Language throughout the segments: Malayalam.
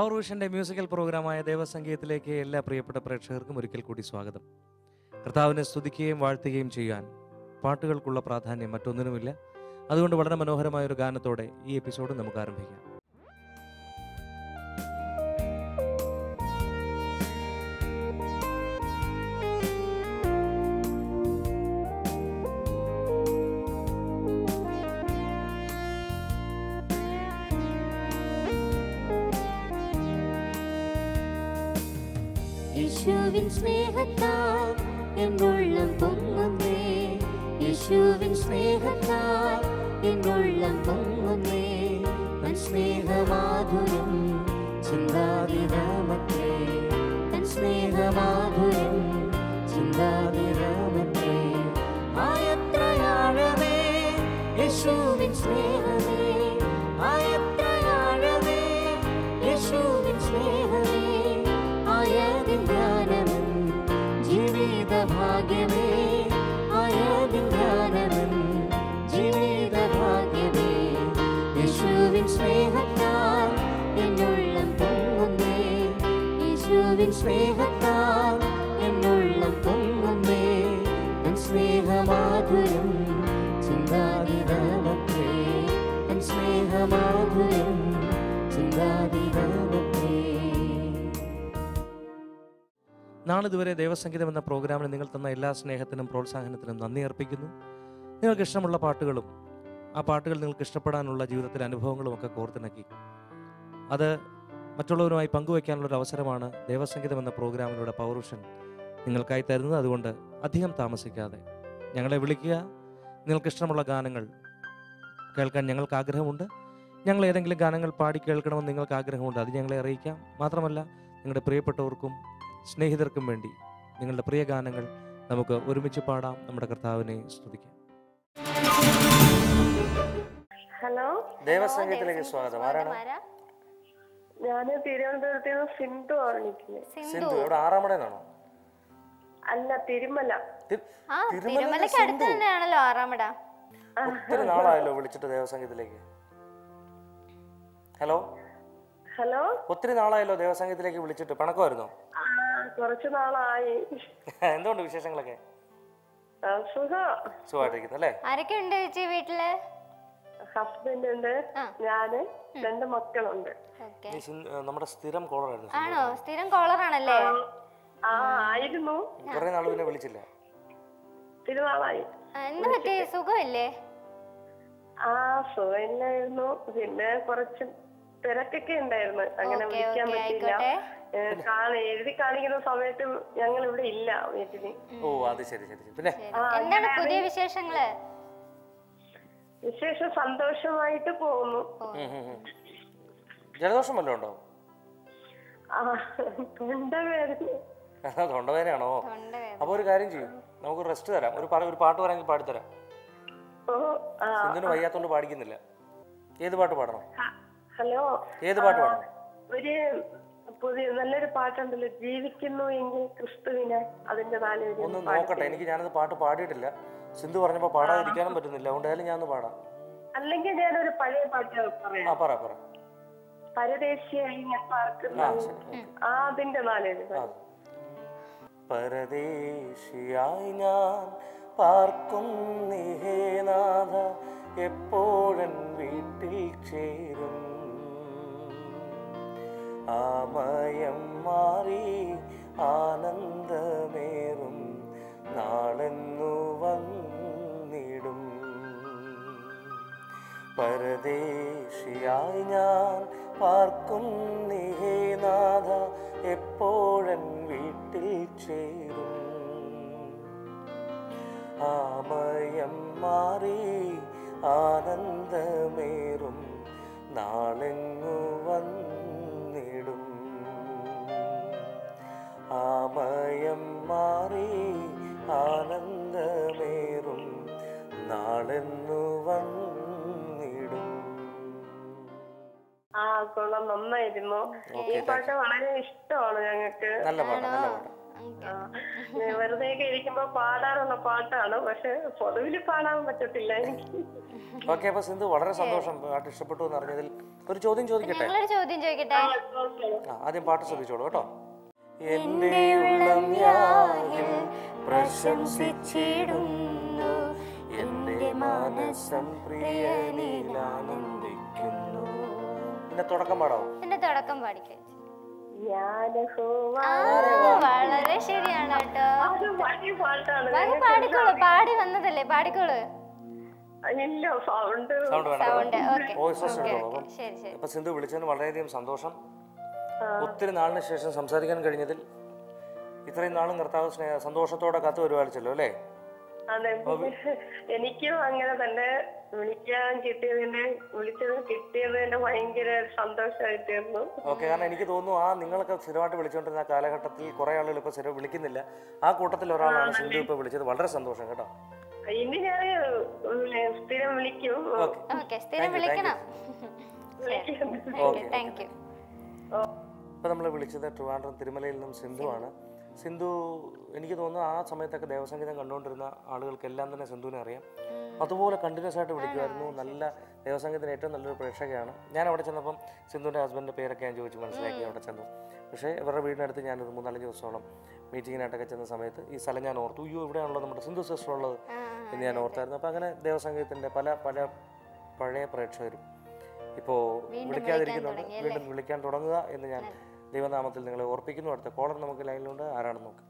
പവർ വിഷന്റെ മ്യൂസിക്കൽ പ്രോഗ്രാമായ ദേവസംഗീതത്തിലേക്ക് എല്ലാ പ്രിയപ്പെട്ട പ്രേക്ഷകർക്കും ഒരിക്കൽ കൂടി സ്വാഗതം കർത്താവിനെ സ്തുതിക്കുകയും വാഴ്ത്തുകയും ചെയ്യാൻ പാട്ടുകൾക്കുള്ള പ്രാധാന്യം മറ്റൊന്നിനുമില്ല അതുകൊണ്ട് വളരെ മനോഹരമായ ഒരു ഗാനത്തോടെ ഈ എപ്പിസോഡ് നമുക്ക് ആരംഭിക്കാം യേശുവിൻ സ്നേഹത്താൽ എന്നുള്ളം പൊങ്ങുന്നേ യേശുവിൻ സ്നേഹത്താൽ എന്നുള്ളം പൊങ്ങുന്നേ തൻ സ്നേഹമാധുരം ചിന്താതിരാമത്രേ തൻ സ്നേഹമാധുരം ചിന്താതിരാമത്രേ ആയത്രയാഴമേ യേശുവിൻ സ്നേഹമേ ആയത്രയാഴമേ യേശുവിൻ സ്നേഹമേ ആയതിൻ ധ്യാനമൻ ജീവിത ഭാഗ്യമേ ആയതിൻ ധ്യാനമൻ ജീവിത ഭാഗ്യമേ യേശുവിൻ സ്നേഹത്താൽ എന്നുള്ളം പൊങ്ങുന്നേ യേശുവിൻ സ്നേഹത്താൽ എന്നുള്ളം പൊങ്ങുന്നേ തൻ സ്നേഹമാധുരം ചിന്താതിരമത്രേ തൻ സ്നേഹമാധുരം ചിന്താതിരമത്രേ നാളിതുവരെ ദേവസംഗീതം എന്ന പ്രോഗ്രാമിന് നിങ്ങൾ തന്ന എല്ലാ സ്നേഹത്തിനും പ്രോത്സാഹനത്തിനും നന്ദി അർപ്പിക്കുന്നു നിങ്ങൾക്ക് ഇഷ്ടമുള്ള പാട്ടുകളും ആ പാട്ടുകൾ നിങ്ങൾക്ക് ഇഷ്ടപ്പെടാനുള്ള ജീവിതത്തിലെ അനുഭവങ്ങളും ഒക്കെ കോർത്തിണക്കി അത് മറ്റുള്ളവരുമായി പങ്കുവയ്ക്കാനുള്ള ഒരു അവസരമാണ് ദേവസംഗീതം എന്ന പ്രോഗ്രാമിലൂടെ പൗരുഷൻ നിങ്ങൾക്കായി തരുന്നത് അതുകൊണ്ട് അധികം താമസിക്കാതെ ഞങ്ങളെ വിളിക്കുക നിങ്ങൾക്ക് ഇഷ്ടമുള്ള ഗാനങ്ങൾ കേൾക്കാൻ ഞങ്ങൾക്ക് ആഗ്രഹമുണ്ട് ഞങ്ങൾ ഏതെങ്കിലും ഗാനങ്ങൾ പാടി കേൾക്കണമെന്ന് നിങ്ങൾക്ക് ആഗ്രഹമുണ്ട് അത് ഞങ്ങളെ അറിയിക്കാം മാത്രമല്ല നിങ്ങളുടെ പ്രിയപ്പെട്ടവർക്കും സ്നേഹിതർക്കും വേണ്ടി നിങ്ങളുടെ പ്രിയ ഗാനങ്ങൾ നമുക്ക് ഒരുമിച്ച് പാടാം നമ്മുടെ കർത്താവിനെ സ്തുതിക്കാം ഹലോ ദേവസംഗീതത്തിലേക്ക് സ്വാഗതം ആരാണ് ഞാന് തിരുവനന്തപുരത്ത് നിന്ന് സിന്ധു ആണ് വിളിക്കുന്നത് സിന്ധു എവിടെ ആറാമടേന്നാണോ അല്ല തിരുമല ആ തിരുമലയ്ക്ക് അടുത്ത് തന്നെയാണല്ലോ ആറാമട ഒത്തിരി നാളായല്ലോ വിളിച്ചിട്ട് ദേവസംഗീതത്തിലേക്ക് ഹലോ ഹലോ ഒത്തിരി നാളായല്ലോ ദേവസംഗീതത്തിലേക്ക് വിളിച്ചിട്ട് പിണക്കമായിരുന്നോ ആ കുറച്ചു നാളായി എന്തുകൊണ്ട് വിശേഷങ്ങളൊക്കെ ആ, സുഖം സുഖമായിട്ടിരിക്കുന്നു അല്ലേ ആരൊക്കെ ഉണ്ട് ചേച്ചി വീട്ടില് ഹസ്ബൻഡ് ഉണ്ട് ആ. ഞാന് രണ്ട് മക്കളുണ്ട് ഓക്കെ നീ സിന്ധു- ഏ, നമ്മുടെ സ്ഥിരം കോളറായിരുന്നു ആണോ സ്ഥിരം കോളറാണല്ലേ ആ ആയിരുന്നു കുറെ നാൾ പിന്നെ വിളിച്ചില്ല തിരുനാളായി ആ, എന്ത് പറ്റി സുഖമില്ലേ ആ സുഖമില്ലായിരുന്നു പിന്നെ കുറച്ച് തിരക്കൊക്കെ ഉണ്ടായിരുന്നു അങ്ങനെ ഓക്കെ വിളിക്കാൻ ഓക്കെ പറ്റില്ല ആയിക്കോട്ടെ ഏ, കാണ എഴുതി കാണിക്കുന്ന സമയത്ത് ഞങ്ങൾ ഇവിടെ ഇല്ല വീട്ടില് ഓ അത് ശരി ശരി ശരി. പിന്നെ ശരി. എന്താണ് പുതിയ വിശേഷങ്ങള് വിശേഷം സന്തോഷമായിട്ട് പോകുന്നു ഉം, ഉം, ഉം. ജലദോഷം വല്ലതും ഉണ്ടോ ആ തൊണ്ട വേദന തൊണ്ടവേദനയാണോ തൊണ്ടവേദന. അപ്പോൾ ഒരു കാര്യം ചെയ്യും നമുക്ക് റെസ്റ്റ് തരാം ഒരു പാ- ഒരു പാട്ട് പറയാമെങ്കിൽ പാടിത്തരാം ഓ ആ സിന്ധുന് വയ്യാത്തോണ്ട് പാടിക്കുന്നില്ല ഏത് പാട്ട് പാടണം ഹ- ഹലോ ഏത് പാട്ട് പാടണം ഒരു പുതിയ നല്ലൊരു പാട്ടുണ്ടല്ലോ ജീവിക്കുന്നു എങ്കിൽ ക്രിസ്തുവിനെ അതിന്റെ നാല് വരി ഒന്ന് ഒന്ന് പാടി. നോക്കട്ടെ എനിക്ക് ഞാനത് പാട്ട് പാടിയിട്ടില്ല സിന്ധു പറഞ്ഞപ്പോൾ പാടാതിരിക്കാനും പറ്റുന്നില്ല അതുകൊണ്ടായാലും ഞാൻ ഒന്ന് പാടാം അല്ലെങ്കിൽ ഞാനൊരു പഴയ പാട്ട് ആ പറയാം പറ പറ പരദേശിയായി ഞാൻ പാർക്കുന്ന ആ ശരി ഓക്കേ. ആ അതിന്റെ നാല് വരി ആ. പരദേശിയായി ഞാൻ പാർക്കും നിഹേനാഥ എപ്പോഴൻ വീട്ടിൽ ചേരും ആമയം മാറി ആനന്ദമേറും നാളെന്നു വന്നിടും പരദേശിയായി ഞാൻ പാർക്കും നിഹേനാഥ എപ്പോഴൻ വീട്ടിൽ ചേരും ആമയം മാറി ആനന്ദമേറും നാളെങ്ങു വന്നിടും ആമയം മാറി ആനന്ദമേറും നാളെന്നു വന്നിടും ആ കൊള്ളാം നന്നായിരുന്നു ഈ പാട്ട് വളരെ ഇഷ്ടമാണ് ഞങ്ങൾക്ക് നല്ല പാട്ടാ നല്ല പാട്ടാ ആ, വെറുതെ ഒക്കെ ഇരിക്കുമ്പോ പാടാനുള്ള പാട്ടാണ് പക്ഷെ പൊതുവിൽ പാടാൻ പറ്റത്തില്ല എനിക്ക് ഓക്കെ അപ്പൊ സിന്ധു വളരെ സന്തോഷം പാട്ട് ഇഷ്ടപ്പെട്ടു എന്ന് അറിഞ്ഞതിൽ ഒരു ചോദ്യം ചോദിക്കട്ടെ ഞങ്ങളൊരു ചോദ്യം ചോദിക്കട്ടെ ഓക്കെ ആ, ആദ്യം പാട്ട് ശ്രദ്ധിച്ചോളൂ കേട്ടോ എന്റെ ഉള്ളം ഞാനിൽ പ്രശംസിച്ചിടുന്നു എന്റെ മനസ്സം പ്രിയനിൽ ആനന്ദിക്കുന്നു പിന്നെ തുടക്കം പാടാവോ എന്റെ തുടക്കം പാടിക്കോ ഞാൻ ആ വളരെ ശരിയാണ് കേട്ടോ അത് വലിയ പാട്ടാണ് ബാക്കി പാടിക്കോളൂ പാടി വന്നതല്ലേ പാടിക്കോളൂ ഇല്ല സൗണ്ട് സൗണ്ട് വേണം സൗണ്ട് ഓക്കെ വോയിസ് എടുത്തോളൂ അപ്പം ശരി ശരി അപ്പൊ സിന്ധു വിളിച്ചതിന് വളരെയധികം സന്തോഷം ഒത്തിരി നാളിന് ശേഷം സംസാരിക്കാൻ കഴിഞ്ഞതിൽ ഇത്രയും നാളും കർത്താവ് സ്നേഹ സന്തോഷത്തോടെ കത്ത് പരിപാലിച്ചല്ലോ അല്ലേ അതെ എനിക്കും അങ്ങനെ തന്നെ വിളിക്കാൻ കിട്ടിയതിന് വിളിച്ചത് കിട്ടിയതിന് ഭയങ്കര സന്തോഷമായി തീർന്നു ഓക്കെ കാരണം എനിക്ക് തോന്നുന്നു ആ നിങ്ങളൊക്കെ സ്ഥിരമായിട്ട് വിളിച്ചുകൊണ്ടിരുന്ന ആ കാലഘട്ടത്തിൽ കുറെ ആളുകൾ ഇപ്പോൾ സ്ഥിരം വിളിക്കുന്നില്ല ആ കൂട്ടത്തിൽ ഒരാളാണ് സിന്ധു ഇപ്പോൾ വിളിച്ചത് വളരെ സന്തോഷം കേട്ടോ ഇനി ഞാൻ സ്ഥിരം വിളിക്കും ഓക്കെ ഓക്കെ സ്ഥിരം വിളിക്കണം ഓക്കെ താങ്ക് യു ഇപ്പോൾ നമ്മൾ വിളിച്ചത് ട്രിവാൻഡ്രം തിരുമലയിൽ നിന്നും സിന്ധുവാണ് സിന്ധു എനിക്ക് തോന്നുന്നു ആ സമയത്തൊക്കെ ദേവസംഗീതം കണ്ടുകൊണ്ടിരുന്ന ആളുകൾക്കെല്ലാം തന്നെ സിന്ധുവിനെ അറിയാം അതുപോലെ കണ്ടിന്യൂസ് ആയിട്ട് വിളിക്കുമായിരുന്നു നല്ല ദേവസംഗീതത്തിന് ഏറ്റവും നല്ലൊരു പ്രേക്ഷകയാണ് ഞാൻ അവിടെ ചെന്നപ്പം സിന്ധുവിൻ്റെ ഹസ്ബൻഡിൻ്റെ പേരൊക്കെ ഞാൻ ചോദിച്ച് മനസ്സിലാക്കി അവിടെ ചെന്നു പക്ഷേ ഇവരുടെ വീടിനടുത്ത് ഞാനൊരു മൂന്നാലഞ്ച് ദിവസത്തോളം മീറ്റിങ്ങിനായിട്ടൊക്കെ ചെന്ന സമയത്ത് ഈ സ്ഥലം ഞാൻ ഓർത്തു അയ്യോ ഇവിടെയാണല്ലോ നമ്മുടെ സിന്ധു സിസ്റ്റർ ഉള്ളത് എന്ന് ഞാൻ ഓർത്തായിരുന്നു അപ്പോൾ അങ്ങനെ ദേവസംഗീതത്തിൻ്റെ പല പല പഴയ പ്രേക്ഷകരും ഇപ്പോൾ വിളിക്കാതിരിക്കുന്നുണ്ട് വീണ്ടും വിളിക്കാൻ തുടങ്ങുക എന്ന് ഞാൻ ദൈവനാമത്തിൽ നിങ്ങളെ ഓർപ്പിക്കുന്നു അടുത്ത കോളർ നമുക്ക് ലൈനിലുണ്ട് ആരാണെന്ന് നോക്കാം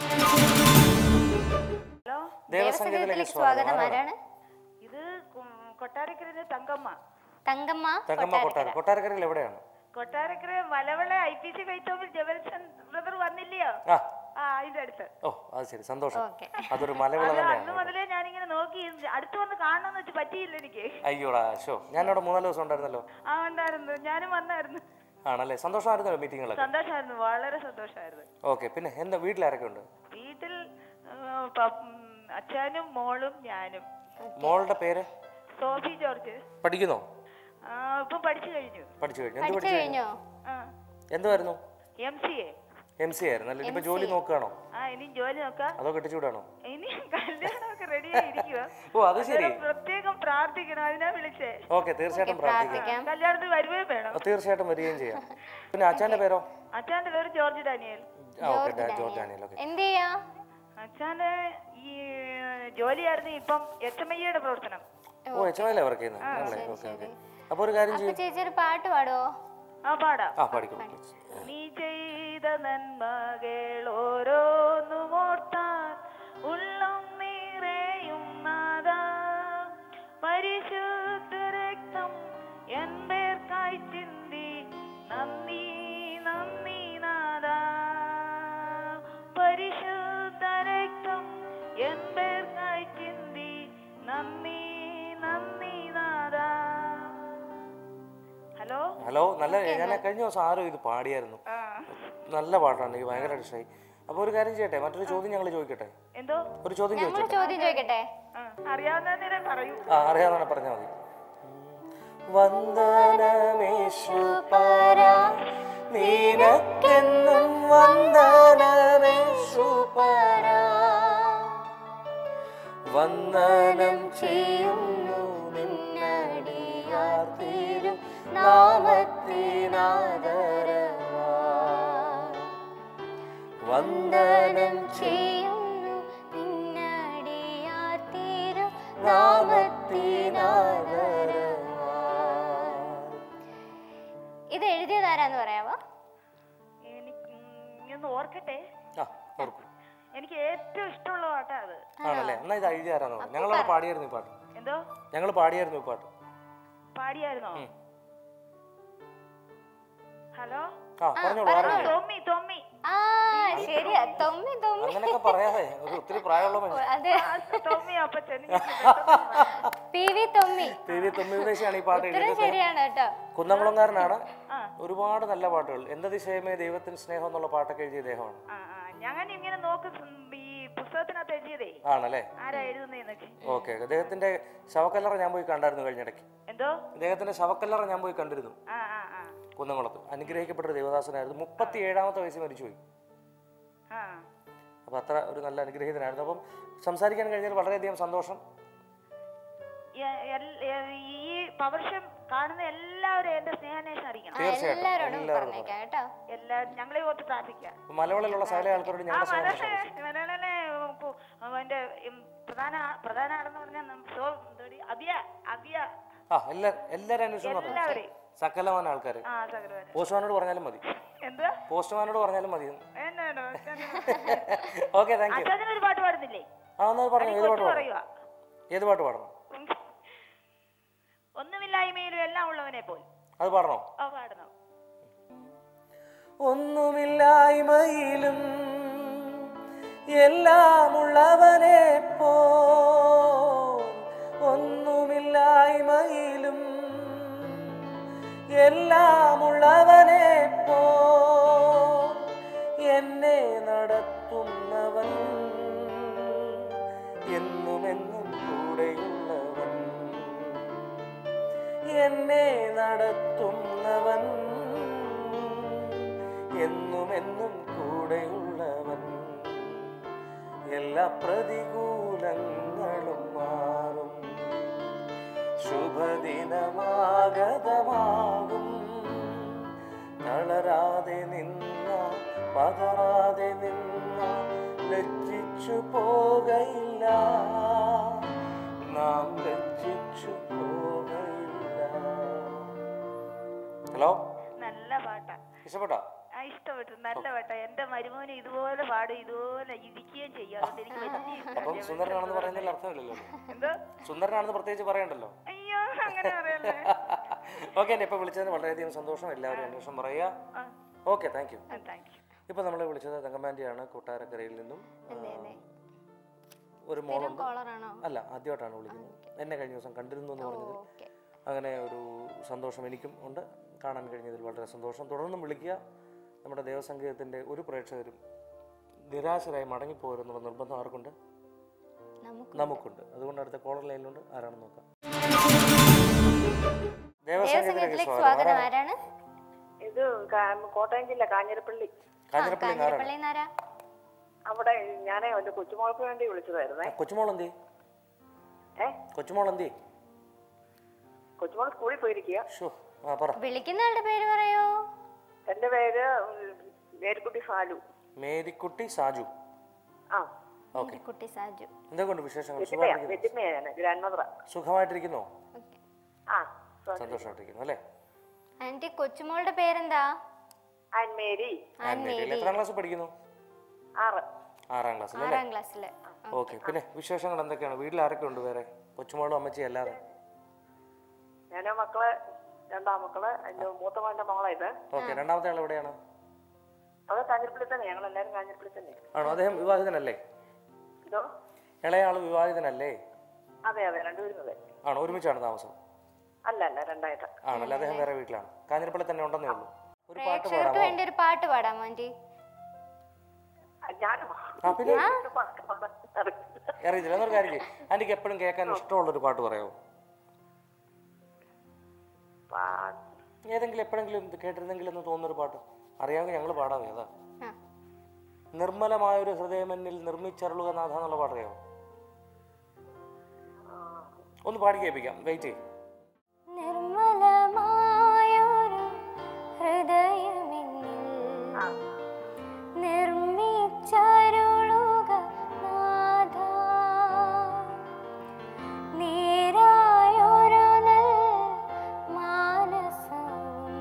ദേവസംഗീതത്തിലേക്ക് സ്വാഗതം സ്വാഗതം ആരാണ്? ആരാണ് ഇത് കും- കൊട്ടാരക്കരയിലെ തങ്കമ്മ തങ്കമ്മ തങ്കമ്മ കൊട്ടാര കൊട്ടാരക്കരയിൽ എവിടെയാണ് കൊട്ടാരക്കര മലവള ഐ പി സി കൈത്തോമ്പിൽ ജബൽസൺ ബ്രദർ വന്നില്ലയോ ആ ആ അതിന്റെ അടുത്ത് ഓ അത് ശരി സന്തോഷം ഓക്കെ അതൊരു മലവിള അത് അന്ന് തന്നെയാണ് മുതലേ ഞാനിങ്ങനെ നോക്കി അടുത്ത് വന്ന് കാണണമെന്ന് വെച്ച് പറ്റിയില്ല എനിക്ക് അയ്യോടാ ഷോ ഞാനവിടെ മൂന്നാല് ദിവസം ഉണ്ടായിരുന്നല്ലോ ആ ഉണ്ടായിരുന്നു ഞാനും വന്നായിരുന്നു ആണല്ലേ സന്തോഷമായിരുന്നല്ലോ മീറ്റിങ്ങുകളൊക്കെ സന്തോഷമായിരുന്നു വളരെ സന്തോഷമായിരുന്നു ഓക്കെ പിന്നെ എന്താ വീട്ടിലാരൊക്കെ ഉണ്ട് വീട്ടിൽ ആ, പ- ഉം, അച്ഛനും മോളും ഞാനും മോളുടെ പേര് സോഫി ജോർജ് പഠിക്കുന്നോ ആ, ഇപ്പം പഠിച്ചു കഴിഞ്ഞു പഠിച്ചു കഴിഞ്ഞു എന്ത് പഠിച്ചു പഠിച്ചു കഴിഞ്ഞോ ആ എന്തുവായിരുന്നു M C A M C ആയിരുന്നു അല്ലേ ഇപ്പൊ ജോലി നോക്കുകയാണോ ആ ഇനി ജോലി നോക്കാം അതോ കെട്ടിച്ചുവിടാണോ ഇനി കല്യാണമൊക്കെ റെഡിയായി ഇരിക്കുക ഓ അത് ശരി പ്രത്യേകം പ്രാർത്ഥിക്കണം അതിനാ വിളിച്ചേ ഓക്കെ തീർച്ചയായിട്ടും പ്രാർത്ഥിക്കാം പ്രാർത്ഥിക്കാം കല്യാണത്തിന് വരുകയും വേണം ആ, തീർച്ചയായിട്ടും വരികയും ചെയ്യാം പിന്നെ അച്ഛൻ്റെ പേരോ അച്ഛൻ്റെ പേര് ജോർജ് ഡാനിയൽ ആ ഓക്കെ ജോർജ് ഡാനിയൽ ഓക്കെ എന്ത് ചെയ്യാ അച്ഛൻ്റെ ഈ ജോലിയായിരുന്നു ഇപ്പം എച്ച് എം ഐയുടെ പ്രവർത്തനം ഓ എച്ച് എം വർക്ക് ചെയ്യുന്നത് ആണല്ലേ ഓക്കെ ഓക്കെ അപ്പോൾ ഒരു കാര്യം അപ്പൊ ചെയ്യും ചേച്ചി ഒരു പാട്ട് പാടുവോ ആ പാടാം ആ പഠിക്കും നീ ചെയ്ത നന്മകൾ ഓരോന്നും ഓർത്താൽ ഉള്ളം നിറയും നാദാ പരിശുദ്ധ രക്തം എൻ പേർക്കായി ചിന്തി നന്ദി നന്ദി നാദാ പരിശുദ്ധ രക്തം എൻ പേർക്കായി ചിന്തി നന്ദി നന്ദി നാദാ ഹലോ ഹലോ നല്ല ഞാൻ കഴിഞ്ഞ ദിവസം ആരോ ഇത് പാടിയായിരുന്നു ആ നല്ല പാട്ടാണ് എനിക്ക് ഭയങ്കര ഇഷ്ടമായി അപ്പോൾ ഒരു കാര്യം ചെയ്യട്ടെ മറ്റൊരു ചോദ്യം ഞങ്ങൾ ചോദിക്കട്ടെ എന്തോ ഒരു ചോദ്യം ഞങ്ങള് ചോദിച്ചോട്ടെ ചോദ്യം ചോദിക്കട്ടെ ആ, അറിയാവുന്നതിനെ പറയൂ ആ അറിയാവുന്ന പറഞ്ഞാൽ മതി വന്ദനമേശു പരാ നിനക്കെന്നും വന്ദനമേശു പരാ വന്ദനം ചെയ്യുന്നു നിന്നടിയാർ തീരും നാമത്തിനാദരവാ വന്ദനം ചെയ്യുന്നു നിന്നടിയാർ തീരും നാമത്തിനാദരവാ ഇത് എഴുതിയതാരാന്ന് പറയാവോ എനിക്ക് ഉം, ഒന്ന് ഓർക്കട്ടെ ആ ഓർക്കും എനിക്ക് ഏറ്റവും ഇഷ്ടമുള്ള പാട്ടാ അത് ആണല്ലേ എന്നാ ഇത് എഴുതി ആരാന്ന് പറഞ്ഞു ഞങ്ങളവിടെ പാടിയായിരുന്നു ഈ പാട്ട് എന്തോ ഞങ്ങൾ പാടിയായിരുന്നു ഈ പാട്ട് പാടിയായിരുന്നോ ഉം. ഹലോ ആ പറഞ്ഞോളൂ ആരാണ് തൊമ്മി തൊമ്മി ആ ശരിയാ തൊമ്മി തൊമ്മി അങ്ങനെയൊക്കെ പറയാതെ ഒരു ഒത്തിരി പ്രായമുള്ള മനുഷ്യൻ അതെ ആ, തൊമ്മി അപ്പച്ചൻ എനിക്ക് പെട്ടെന്ന് മറന്നു. P V Thommi P V തൊമ്മിദേശിയാണ് ഈ പാട്ട് ഉത്തരം എഴുതിയത് ശരിയാണ് കേട്ടോ കുന്നംകുളംകാരനാണ് ആ. ഒരുപാട് നല്ല പാട്ടുകൾ എന്തതിശയമേ ദൈവത്തിന് സ്നേഹം എന്നുള്ള പാട്ടൊക്കെ എഴുതിയ അദ്ദേഹമാണ് ആ ആ ഞാൻ ഇങ്ങനെ നോക്ക് സ് ഈ പുസ്തകത്തിനകത്ത് എഴുതിയതേ ആണല്ലേ ആരാ എഴുതുന്നേന്ന് വെച്ച് ഓക്കെ അദ്ദേഹത്തിന്റെ ശവക്കല്ലറ ഞാൻ പോയി കണ്ടായിരുന്നു കഴിഞ്ഞിടയ്ക്ക് എന്തോ അദ്ദേഹത്തിന്റെ ശവക്കല്ലറ ഞാൻ പോയി കണ്ടിരുന്നു ആ ആ ആ കുന്നംകുളത്ത് അനുഗ്രഹിക്കപ്പെട്ട ഒരു ദേവദാസനായിരുന്നു മുപ്പത്തി ഏഴാമത്തെ വയസ്സിൽ മരിച്ചുപോയി ആ അപ്പോൾ അത്ര ഒരു നല്ല അനുഗ്രഹീതനായിരുന്നു അപ്പം സംസാരിക്കാൻ കഴിഞ്ഞാൽ വളരെയധികം സന്തോഷം എ- എൽ- എ- ഈ പവർഷം കാണുന്ന എല്ലാവരും എന്റെ സ്നേഹാന്വേഷണം അറിയിക്കണം ആ, തീർച്ചയായിട്ടും. എല്ലാവരോടും എല്ലാവരോടും പറഞ്ഞേക്കാം കേട്ടോ എല്ലാവരും ഞങ്ങളെ ഓർത്ത് പ്രാർത്ഥിക്കാം അപ്പോൾ മലയാളിലുള്ള സകല ആൾക്കാരോട് ആ ഞങ്ങളുടെ സ്നേഹം മലയാള പ്രഖ്യാപിച്ചു. മലയാളനെ എന്റെ പ്രധാന പ്രധാന ആളെന്ന് പറഞ്ഞാൽ സോ എന്തോടി അബിയ അബിയ ആ എല്ലാ എല്ലാവരും അന്വേഷണം പറഞ്ഞു എല്ലാവരെയും സകലമാന ആൾക്കാർ ആ സകലവാന് പോസ്റ്റ്മാനോട് പറഞ്ഞാലും മതി എന്താ പോസ്റ്റ്മാനോട് പറഞ്ഞാലും മതി എന്നാണോ ഓക്കെ താങ്ക് യു അച്ഛൻ ഒരു പാട്ട് പാടുന്നില്ലേ ആ എന്നാൽ പറഞ്ഞു ഏത് പാട്ട് കൊച്ചു പാടണം പറയുക ഏത് പാട്ട് പാടണം ഒന്നുമില്ലായ്മയിലും എല്ലാം ഉള്ളവനെ പോൽ അത് പാടണോ ആ പാടണം ഒന്നുമില്ലായ്മയിലും എല്ലാമുള്ളവനെ പോ ഒന്നുമില്ലായ്മയിലും എല്ലാമുള്ളവനെ പോ എന്നെ നടത്തുന്നവൻ എന്നുമെന്നും കൂടെയുള്ളവൻ എന്നെ നടത്തുന്നവൻ എന്നുമെന്നും കൂടെയുള്ളവൻ എല്ലാ പ്രതികൂലങ്ങളും മാറും ശുഭദിനമാഗതമാകും തളരാതെ നിന്ന പതറാതെ നിന്ന ലജ്ജിച്ചു പോകയില്ല നാം ലജ്ജിച്ചു പോകയില്ല ഹലോ നല്ല പാട്ടാ ഇഷ്ടപ്പെട്ടോ ആ ഇഷ്ടപ്പെട്ടു നല്ല പാട്ടാ എന്റെ മരുമോന് ഇതുപോലെ പാടും ഇതുപോലെ ഇരിക്കുകയും ചെയ്യും അതുകൊണ്ട് എനിക്ക് വലിയ അപ്പം ഇഷ്ടം. സുന്ദരനാണെന്ന് പറയുന്നതിൽ അർത്ഥമില്ലല്ലോ എന്തോ സുന്ദരനാണെന്ന് പ്രത്യേകിച്ച് പറയണ്ടല്ലോ അയ്യോ അങ്ങനെ പറയല്ലേ ഓക്കെ എൻ്റെ ഇപ്പോൾ വിളിച്ചതിന് വളരെയധികം സന്തോഷം എല്ലാവരും അന്വേഷണം പറയുക ആ okay thank you thank you ഇപ്പോൾ നമ്മളെ വിളിച്ചത് തങ്കമാൻ്റെയാണ് കൊട്ടാരക്കരയിൽ നിന്നും അതെ അതെ ഒരു മോളുണ്ട് കോളറാണോ അല്ല ആദ്യമായിട്ടാണ് വിളിക്കുന്നത് എന്നെ കഴിഞ്ഞ ദിവസം കണ്ടിരുന്നു എന്ന് പറഞ്ഞതിൽ ഓക്കെ അങ്ങനെ ഒരു സന്തോഷം എനിക്കും ഉണ്ട് കാണാൻ കഴിഞ്ഞതിൽ വളരെ സന്തോഷം തുടർന്നും വിളിക്കുക നമ്മുടെ ദേവസംഗീതത്തിൻ്റെ ഒരു പ്രേക്ഷകരും നിരാശരായി മടങ്ങിപ്പോരുന്നുള്ള നിർബന്ധം ആർക്കുണ്ട് നമുക്ക് നമുക്കുണ്ട് അതുകൊണ്ട് അടുത്ത കോളർ ലൈനിലുണ്ട് ആരാണെന്ന് നോക്കാം ദേവസംഗീതത്തിലേക്ക് ദേവസംഗീതത്തിലേക്ക് സ്വാഗതം സ്വാഗതം ആരാണ് ഇത് കാ- കോട്ടയം ജില്ല കാഞ്ഞിരപ്പള്ളി കാഞ്ഞിരപ്പള്ളി നാരായണൻ കാഞ്ഞിരപ്പള്ളി നാരാ അവിടെ ഞാൻ എൻ്റെ കൊച്ചുമോൾക്ക് വേണ്ടി വിളിച്ചതായിരുന്നേ കൊച്ചുമോൾ എന്തി ഏ കൊച്ചുമോൾ എന്തി കൊച്ചുമോൾ സ്കൂളിൽ പോയിരിക്കുക ഷോ ആ പറ വിളിക്കുന്ന ആളുടെ പേര് പറയോ എൻ്റെ പേര് ഉം, മേരിക്കുട്ടി സാലു മേരിക്കുട്ടി സാജു ആ ഓക്കെ കുട്ടി സാജു എന്തൊക്കെയുണ്ട് വിശേഷങ്ങൾ വെജിമയാ സുഖമായിട്ടിരിക്കുന്നു വെജിമയാ ഞാൻ ഗ്രാൻഡ് മദറാ സുഖമായിട്ടിരിക്കുന്നോ ഓക്കെ ആ സോറി. സന്തോഷമായിട്ടിരിക്കുന്നു അല്ലേ ആന്റി കൊച്ചുമോളുടെ പേരെന്താ ആൻ മേരി ആൻമേരിയിൽ എത്രാം ക്ലാസ് പഠിക്കുന്നു ആറ് ആറാം ക്ലാസ്സിൽ അല്ലേ ആറാം ക്ലാസ്സില് ഓക്കെ പിന്നെ വിശേഷങ്ങൾ എന്തൊക്കെയാണ് വീട്ടിൽ ആരൊക്കെ ഉണ്ട് വേറെ കൊച്ചുമോളും അമ്മച്ചി അല്ലാതെ ഞാൻ മക്കളെ രണ്ടാം മക്കള് എൻ്റെ മൂത്ത മോൻ്റെ മോളെ ഇത് ഓക്കെ രണ്ടാമത്തെ ആൾ എവിടെയാണ് അത് കാഞ്ഞിരപ്പള്ളി തന്നെ ഞങ്ങൾ എല്ലാവരും കാഞ്ഞിരപ്പള്ളി തന്നെ ആണോ അദ്ദേഹം വിവാഹിതനല്ലേ ഇതോ ഇളയ ആൾ വിവാഹിതനല്ലേ അതെ അതെ രണ്ടുപേരും അതെ ആണോ ഒരുമിച്ചാണ് താമസം അല്ല അല്ല രണ്ടായിട്ട് ആണല്ലേ അദ്ദേഹം വേറെ വീട്ടിലാണ് കാഞ്ഞിരപ്പള്ളി തന്നെ ഉണ്ടെന്നേ ഉള്ളൂ ഒരു പാട്ട് പ്രേക്ഷകർക്ക് പാടാമോ വേണ്ടി ഒരു പാട്ട് പാടാമോ ആന്റി ഞാനും ആ പിന്നെ പാട്ട് പാടാൻ അറിയില്ല. അറിയത്തില്ല എന്നൊരു കാര്യം ചെയ്യും ആൻറ്റിക്ക് എപ്പോഴും കേൾക്കാൻ ഇഷ്ടമുള്ളൊരു പാട്ട് പറയാമോ പാട്ട് ഏതെങ്കിലും എപ്പോഴെങ്കിലും ഇത് കേട്ടിരുന്നെങ്കിൽ എന്ന് തോന്നുന്നൊരു പാട്ട് അറിയാമെങ്കിൽ ഞങ്ങൾ പാടാമേ അതാ ആ നിർമ്മലമായൊരു ഹൃദയമെന്നിൽ നിർമ്മിച്ചരുളുക നാഥ എന്നുള്ള പാട്ട് അറിയാമോ ഒന്ന് പാടി കേൾപ്പിക്കാം വെയിറ്റ് ചെയ്യും നിർമ്മലമായൊരു ഹൃദയമെന്നിൽ നിർമ്മിച്ചരുളുക നാഥാ. നേരായൊരു നൽ മാനസവും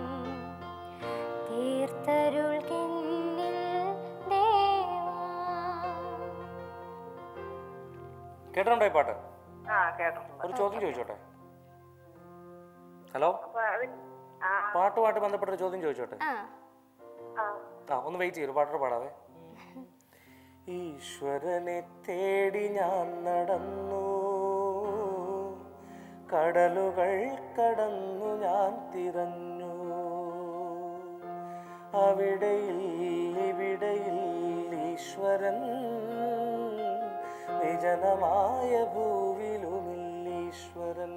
തീർത്തരുൾകിന്നിൽ ദേവാ കേട്ടിട്ടുണ്ടോ ഈ പാട്ട് ആ കേട്ടിട്ടുണ്ട് ഒരു ചോദ്യം ചോദിച്ചോട്ടെ ഹലോ അപ്പൊ അത് ആ പാട്ടുമായിട്ട് ബന്ധപ്പെട്ട ഒരു ചോദ്യം ചോദിച്ചോട്ടെ ആ ആ ആ ഒന്ന് വെയിറ്റ് ചെയ്യും പാട്ടോട് പാടാവേ ഈശ്വരനെ തേടി ഞാൻ നടന്നു കടലുകൾ കടന്നു ഞാൻ തിരഞ്ഞു അവിടെയിൽ ഇവിടെയിൽ ഈശ്വരൻ വിജനമായ ഭൂവിലുമില്ലീശ്വരൻ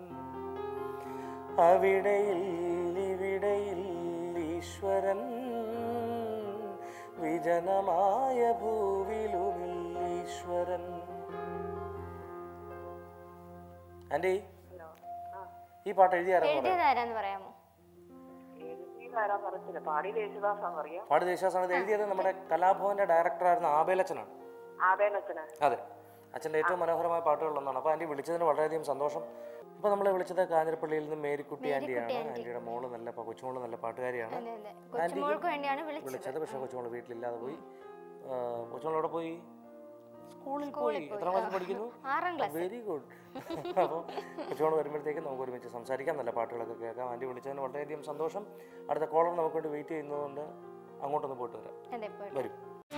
അവിടെയിൽ ഇവിടെയിൽ ഈശ്വരൻ വിജനമായ ഭൂവിലും ആൻറ്റി ഈ പാട്ട് എഴുതിയാരാന്ന് പറയാം എഴുതിയത് ആരാന്ന് പറയാമോ എഴുതിയതാരാ പറഞ്ഞില്ല പാടി യേശുദാസാന്ന് അറിയാം പാട് ദേശാസാണ് ഇത് എഴുതിയത് നമ്മുടെ കലാഭവന്റെ ഡയറക്ടറായിരുന്ന ആബേലച്ചനാണ് ആബേലച്ചന് അതെ അച്ഛൻ്റെ ഏറ്റവും മനോഹരമായ പാട്ടുകളിലൊന്നാണ് അപ്പോൾ ആൻറ്റി വിളിച്ചതിന് വളരെയധികം സന്തോഷം ഇപ്പോൾ നമ്മളെ വിളിച്ചത് കാഞ്ഞിരപ്പള്ളിയിൽ നിന്ന് മേരിക്കുട്ടി ആൻറ്റിയാണ് ആൻറ്റിയുടെ മോള് നല്ല പ- കൊച്ചുമോള് നല്ല പാട്ടുകാരിയാണ് അതെ അതെ കൊച്ചുമോൾക്ക് വേണ്ടിയാണ് വിളിച്ചത് വിളിച്ചത് പക്ഷേ കൊച്ചുമോള് വീട്ടിലില്ലാതെ പോയി ആ, കൊച്ചുമോൾ എവിടെ പോയി സ്കൂളിൽ പോയി എത്ര ക്ലാസ്സിൽ പഠിക്കുന്നു ആറാം ക്ലാസ് വെരി ഗുഡ് അപ്പോൾ കൊച്ചുമോൾ വരുമ്പോഴത്തേക്കും നമുക്ക് ഒരുമിച്ച് സംസാരിക്കാം നല്ല പാട്ടുകളൊക്കെ കേൾക്കാം ആൻറ്റി വിളിച്ചതിന് വളരെയധികം സന്തോഷം അടുത്ത കോളർ നമുക്ക് വേണ്ടി വെയിറ്റ് ചെയ്യുന്നതുകൊണ്ട് അങ്ങോട്ടൊന്ന് പോയിട്ട് വരാം അതെ പോയിട്ട് വരും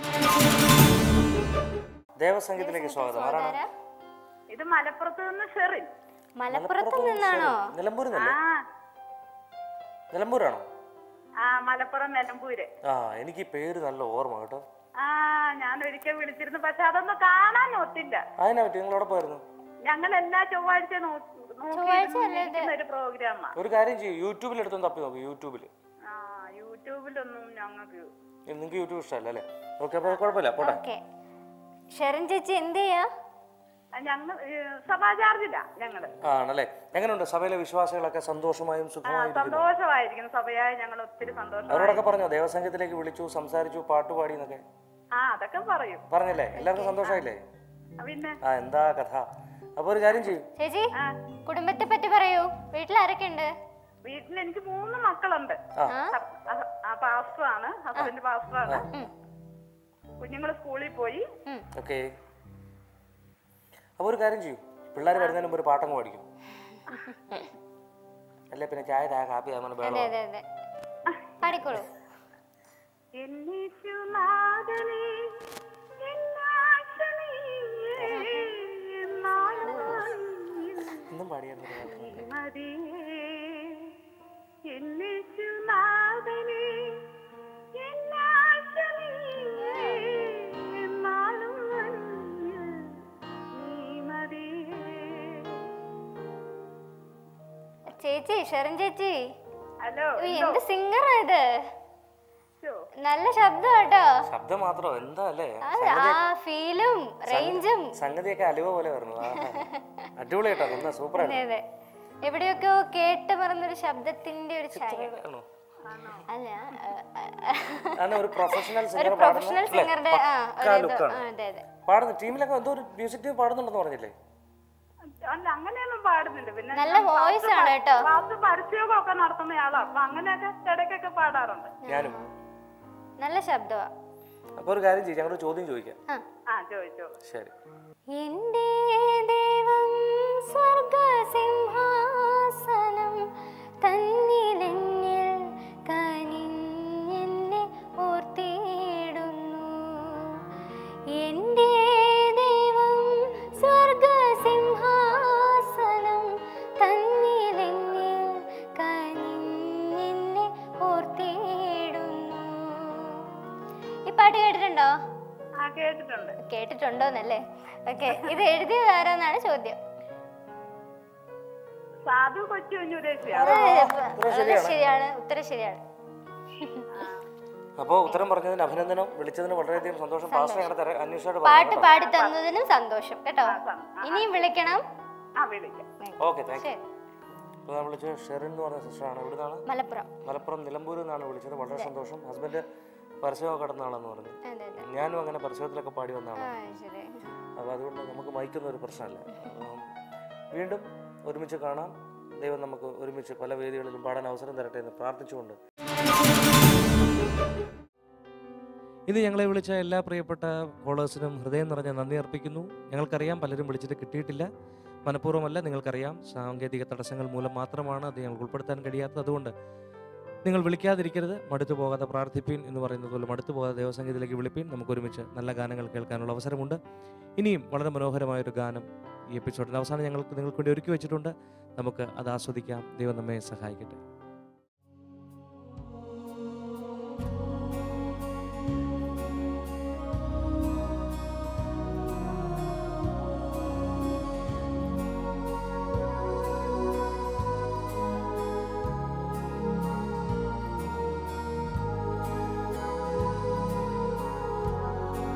ദേവസംഗീതത്തിലേക്ക് സ്വാഗതം ആരാണ് ആരാ? ഇത് മലപ്പുറത്ത് നിന്ന് ഷെറിൻ മലപ്പുറത്ത് നിന്നാണോ നിലമ്പൂർ ആ നിലമ്പൂരാണോ ആ മലപ്പുറം നിലമ്പൂര് ആ എനിക്ക് ഈ പേര് നല്ല ഓർമ്മ കേട്ടോ ആ ഞാൻ ഒരിക്കൽ വിളിച്ചിരുന്നു പക്ഷെ അതൊന്നും കാണാൻ ഒത്തില്ല അതിനെ പറ്റി നിങ്ങൾ എവിടെ പോയിരുന്നു ഞങ്ങൾ എല്ലാ ചൊവ്വാഴ്ച നോക്കിയിരിക്കുന്ന ഒരു പ്രോഗ്രാമാ ഒരു കാര്യം ചെയ്യും യൂട്യൂബിൽ എടുത്തൊന്ന് തപ്പി നോക്കൂ യൂട്യൂബിൽ ആ യൂട്യൂബിലൊന്നും ഞങ്ങൾക്ക് നിങ്ങൾക്ക് യൂട്യൂബ് ഇഷ്ടമല്ല അല്ലേ ഓക്കെ അപ്പോൾ കുഴപ്പമില്ല പോട്ടെ ഓക്കെ ഷെറിൻ ചേച്ചി എന്ത് ചെയ്യാ ഞങ്ങൾ സഭാചാർജില്ല ഞങ്ങള് ആണല്ലേ എങ്ങനെയുണ്ട് സഭയിലെ വിശ്വാസികളൊക്കെ സന്തോഷമായും ആ സുഖമായും സന്തോഷമായിരിക്കും സഭയായി ഞങ്ങൾ ഒത്തിരി സന്തോഷം അവരോടൊക്കെ പറഞ്ഞോ ദേവസംഘത്തിലേക്ക് വിളിച്ചു സംസാരിച്ചു പാട്ടുപാടി എന്നൊക്കെ ആ അതൊക്കെ പറയും പറഞ്ഞില്ലേ എല്ലാവർക്കും സന്തോഷമായില്ലേ ആ, പിന്നെ ആ എന്താ കഥ അപ്പോൾ ഒരു കാര്യം ചെയ്യും ചേച്ചി ആ കുടുംബത്തെ പറ്റി പറയൂ വീട്ടിൽ ആരൊക്കെ ഉണ്ട് വീട്ടിൽ എനിക്ക് മൂന്ന് മക്കളുണ്ട് ആ ആ പാസ്റ്ററാണ് ഹസ്ബൻഡ് പാസ്റ്ററാണ് ഉം. കുഞ്ഞുങ്ങൾ സ്കൂളിൽ പോയി ഉം. ഓക്കെ അപ്പോൾ ഒരു കാര്യം ചെയ്യൂ പിള്ളേർ വരുന്നതിന് മുമ്പ് ഒരു പാട്ടങ്ങ് പാടിക്കും അല്ലേ പിന്നെ ചായ താ കാപ്പി അങ്ങനെ അതെ വേണം അതെ അതെ പാടിക്കോളൂ എന്നീശുനാഥനേ, എന്നാശനീയേ, എന്നാളും ഒന്നും പാടിയായിരുന്നു മതിയേ. എന്നീശുനാഥനേ, എന്നാശനീയേ, എന്നാളും നീ മതിയേ. ചേച്ചി ഷെറിൻ ചേച്ചി ഹലോ ഉയ്, എന്ത് സിംഗറാ ഇത് ശോ. നല്ല ശബ്ദം കേട്ടോ ശബ്ദം മാത്രം എന്താ അല്ലേ ആ ഫീലും റേഞ്ചും സംഗതിയൊക്കെ അലുവ പോലെ വരുന്നു അടിപൊളി കേട്ടോ എന്താ സൂപ്പർ അതെ അതെ എവിടെയൊക്കെയോ കേട്ട് മറന്നൊരു ശബ്ദത്തിന്റെ ഒരു ഛായ ആണോ അല്ല ആണ് ഒരു പ്രൊഫഷണൽ ഒരു സിംഗർ പ്രൊഫഷണൽ സിംഗറുടെ ആ ഒരു ഇത് ലുക്കാണ് ആ, അതെ അതെ പാടുന്നു ടീമിലൊക്കെ എന്തോ ഒരു മ്യൂസിക് ടീം പാടുന്നുണ്ടെന്ന് പറഞ്ഞില്ലേ അല്ല അങ്ങനെയൊന്നും പാടുന്നില്ല പിന്നെ നല്ല വോയിസ് ആണ് കേട്ടോ ക്ലാസ് പരിചയമൊക്കെ ഒക്കെ നടത്തുന്നയാളാ അപ്പൊ അങ്ങനെയൊക്കെ ഇടയ്ക്കൊക്കെ പാടാറുണ്ട് ഞാനും നല്ല ശബ്ദമാ അപ്പോൾ ഒരു കാര്യം ചെയ്യും ഞങ്ങളൊരു ചോദ്യം ചോദിക്കാം ആ ആ ചോദിച്ചോ ശരി എന്റെ ദൈവം സ്വർഗസിംഹാസനം തന്നിലെന്നിൽ കനിഞ്ഞെന്നെ ഓർത്തിടുന്നു എന്റെ ദൈവം സ്വർഗസിംഹാസനം തന്നിലെന്നിൽ കനിഞ്ഞെന്നെ ഓർത്തിടുന്നു ഈ പാട്ട് കേട്ടിട്ടുണ്ടോ ആ കേട്ടിട്ടുണ്ട് കേട്ടിട്ടുണ്ടോന്നല്ലേ ഓക്കെ ഇത് എഴുതിയത് ആരാന്നാണ് ചോദ്യം സാധു കൊച്ചു കുഞ്ഞുദേശിയാ അത് അത് ശരിയാണ് ഉത്തരം ശരിയാണ് അപ്പോൾ ഉത്തരം പറഞ്ഞതിന് അഭിനന്ദനം വിളിച്ചതിന് വളരെയധികം സന്തോഷം പാസ്റ്റർ ഞങ്ങളുടെ തര- അന്വേഷണമായിട്ട് പാട്ട് പറഞ്ഞു പാടി തന്നതിനും സന്തോഷം കേട്ടോ ഇനിയും വിളിക്കണം ആ വിളിക്കാം ഓക്കെ താങ്ക് യു ശരി അപ്പോൾ നമ്മൾ വിളിച്ചത് ഷെറിൻ എന്ന് പറഞ്ഞ സിസ്റ്ററാണ് എവിടുന്നാണ് മലപ്പുറം മലപ്പുറം നിലമ്പൂരിൽ നിന്നാണ് വിളിച്ചത് വളരെ സന്തോഷം ഹസ്ബൻഡ് പരസ്യമൊക്കെ കടന്ന ആളെന്ന് പറഞ്ഞു അതെ അതെ ഞാനും അങ്ങനെ പരസ്യത്തിലൊക്കെ പാടി വന്ന ആ ആളാണ് ശരി അപ്പോൾ അതുകൊണ്ട് നമുക്ക് മയക്കുന്ന ഒരു പ്രശ്നമല്ല ഉം, വീണ്ടും ഒരുമിച്ച് കാണാം ദൈവം നമുക്ക് ഒരുമിച്ച് പല വേദികളിലും പാടാൻ അവസരം തരട്ടെ എന്ന് പ്രാർത്ഥിച്ചുകൊണ്ട് ഇന്ന് ഞങ്ങളെ വിളിച്ച എല്ലാ പ്രിയപ്പെട്ട കോളേഴ്സിനും ഹൃദയം നിറഞ്ഞ നന്ദി അർപ്പിക്കുന്നു ഞങ്ങൾക്കറിയാം പലരും വിളിച്ചിട്ട് കിട്ടിയിട്ടില്ല മനഃപൂർവ്വമല്ല നിങ്ങൾക്കറിയാം സാങ്കേതിക തടസ്സങ്ങൾ മൂലം മാത്രമാണ് അത് ഞങ്ങൾക്ക് ഉൾപ്പെടുത്താൻ കഴിയാത്തത് അതുകൊണ്ട് നിങ്ങൾ വിളിക്കാതിരിക്കരുത് മടുത്തു പോകാതെ പ്രാർത്ഥിപ്പീൻ എന്ന് പറയുന്നത് പോലെ മടുത്തു പോകാതെ ദേവസംഗീതത്തിലേക്ക് വിളിപ്പീൻ നമുക്ക് ഒരുമിച്ച് നല്ല ഗാനങ്ങൾ കേൾക്കാനുള്ള അവസരമുണ്ട് ഇനിയും വളരെ മനോഹരമായൊരു ഗാനം ഈ എപ്പിസോഡിൻ്റെ അവസാനം ഞങ്ങൾക്ക് നിങ്ങൾക്ക് വേണ്ടി ഒരുക്കി വെച്ചിട്ടുണ്ട് നമുക്ക് അത് ആസ്വദിക്കാം ദൈവം നമ്മെ സഹായിക്കട്ടെ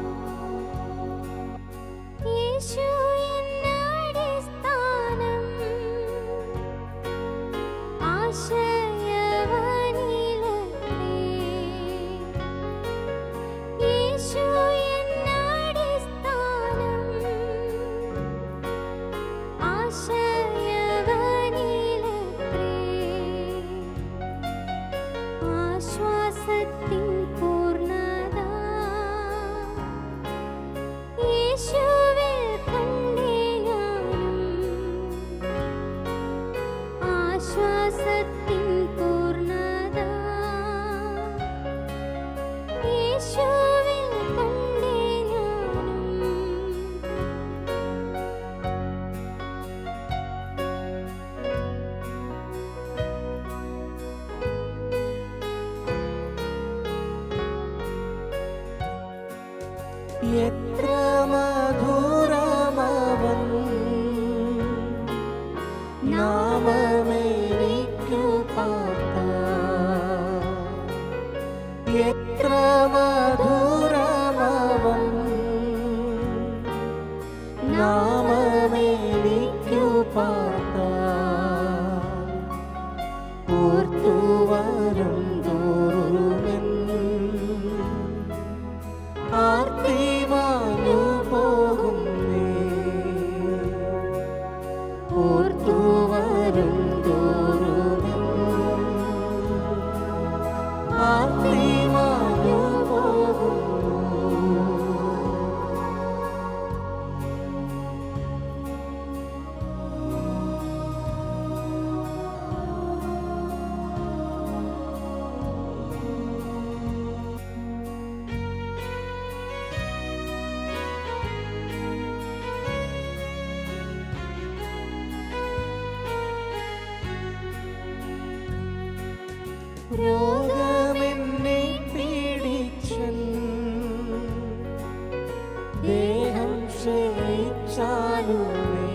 യേശു എന്നടിസ്ഥാനം നാമമേനിക്കു പാർത്ത ഓർത്തു വരും തോറുമെൻ ആർത്തി മാഞ്ഞു പോകുന്നേ ഓർത്തു വരും തോറുമെൻ ആർത്തി മാഞ്ഞു പോകുന്നു രോഗമെന്നെ പീഡിച്ചൻ ദേഹം ക്ഷയിച്ചാലുമേ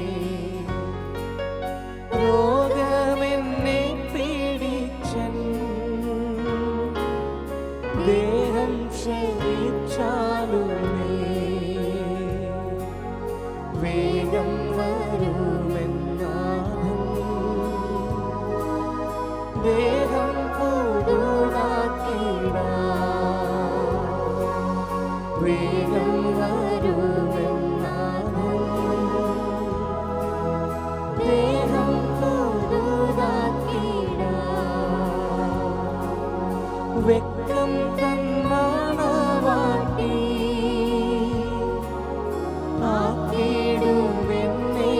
രോഗമെന്നെ പീഡിച്ചൻ ദേഹം ക്ഷയിച്ചാലുമേ വേഗം വരുമെന്നാഥൻ ദേഹം പുതുതാക്കിട വേഗം വരുമെന്നാഥൻ ദേഹം പുതുതാക്കിട വെക്കം തന്നാണവാട്ടി ആക്കിടുമെന്നേ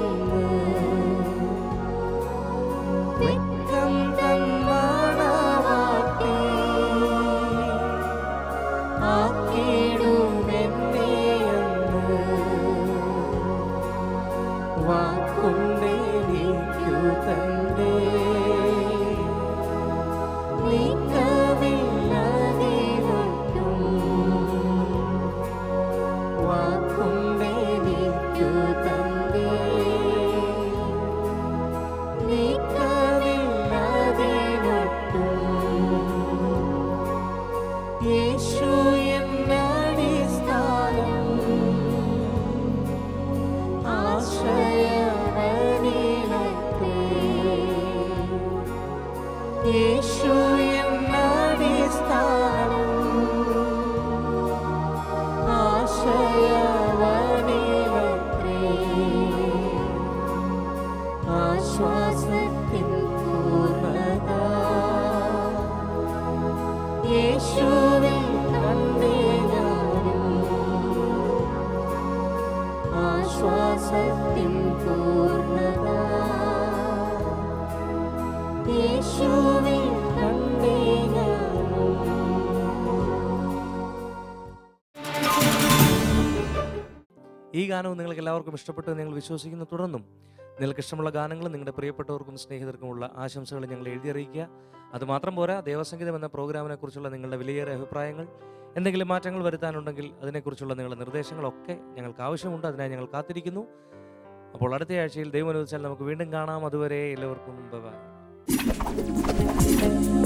വെക്കം തന്നാണവാട്ടി ആക്കിടുമെന്നേ വാക്കുണ്ടെനിക്കു തന്റെ നീക്കമില്ലതിലൊട്ടും വാക്കുണ്ടെനിക്കു തന്റെ നീക്കമില്ലതിലൊട്ടും യേശു എന്നടിസ്ഥാനം ആശ്രയമണിലത്തെ യേശു എന്നടിസ്ഥാനം ആശ്രയമണിലത്തെ ആശ്വാസത്തിൻ പൂർണ്ണത യേശുവിൽ കണ്ടേ ഞാനും ആശ്വാസത്തിൻ പൂർണ്ണത യേശുവിൽ കണ്ടേ ഞാനും ഈ ഗാനവും നിങ്ങൾക്ക് എല്ലാവർക്കും ഇഷ്ടപ്പെട്ടു എന്ന് ഞങ്ങൾ വിശ്വസിക്കുന്നു തുടർന്നും നിങ്ങൾക്ക് ഇഷ്ടമുള്ള ഗാനങ്ങളും നിങ്ങളുടെ പ്രിയപ്പെട്ടവർക്കും സ്നേഹിതർക്കുമുള്ള ആശംസകൾ ഞങ്ങൾ എഴുതി അറിയിക്കുക അത് മാത്രം പോരാ ദേവസംഗീതം എന്ന പ്രോഗ്രാമിനെ കുറിച്ചുള്ള നിങ്ങളുടെ വിലയേറെ അഭിപ്രായങ്ങൾ എന്തെങ്കിലും മാറ്റങ്ങൾ വരുത്താനുണ്ടെങ്കിൽ അതിനെക്കുറിച്ചുള്ള നിങ്ങളുടെ നിർദ്ദേശങ്ങളൊക്കെ ഞങ്ങൾക്ക് ആവശ്യമുണ്ട് അതിനായി ഞങ്ങൾ കാത്തിരിക്കുന്നു അപ്പോൾ അടുത്ത ആഴ്ചയിൽ ദൈവം അനുവദിച്ചാൽ നമുക്ക് വീണ്ടും കാണാം അതുവരെ എല്ലാവർക്കും ബൈ